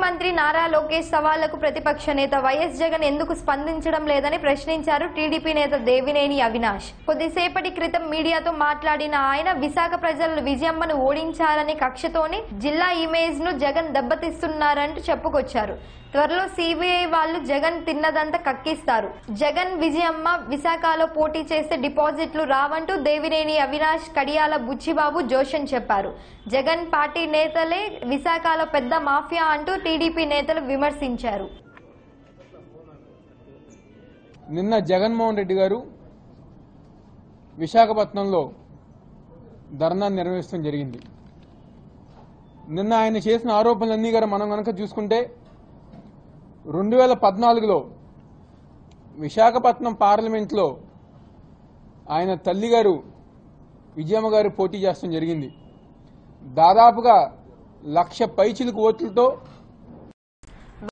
ముఖ్యమంత్రి నారా లోకేష్ సవాళ్లకు ప్రతిపక్ష నేత వైఎస్ జగన్ ఎందుకు స్పందించడం లేదని ప్రశ్నించారు టీడీపీ నేత దేవినేని అవినాష్ కొద్దిసేపటి క్రితం మీడియాతో మాట్లాడిన ఆయన విశాఖ ప్రజలు విజయమ్మను ఓడించాలని కక్షతోనే జిల్లా ఇమేజ్ ను జగన్ దెబ్బతీస్తున్నారంటూ చెప్పుకొచ్చారు త్వరలో సిబిఐ వాళ్ళు జగన్ తిన్నదంతా కక్కిస్తారు జగన్ విజయమ్మ విశాఖలో పోటీ చేస్తే డిపాజిట్లు రావంటూ దేవినేని అవినాష్ కడియాల బుచ్చిబాబు జోషన్ చెప్పారు జగన్ పార్టీ నేతలే విశాఖలో పెద్ద మాఫియా అంటూ టీడీపీ నేతలు విమర్శించారు నిన్న జగన్మోహన్ రెడ్డి గారు విశాఖపట్నంలో ధర్నా నిర్వహించడం జరిగింది నిన్న ఆయన చేసిన ఆరోపణలన్నీ కూడా మనం కనుక చూసుకుంటే రెండు వేల పద్నాలుగులో విశాఖపట్నం పార్లమెంట్లో ఆయన తల్లిగారు విజయమ్మ గారు పోటీ చేస్తడం జరిగింది దాదాపుగా లక్ష పైచిలకు ఓట్లతో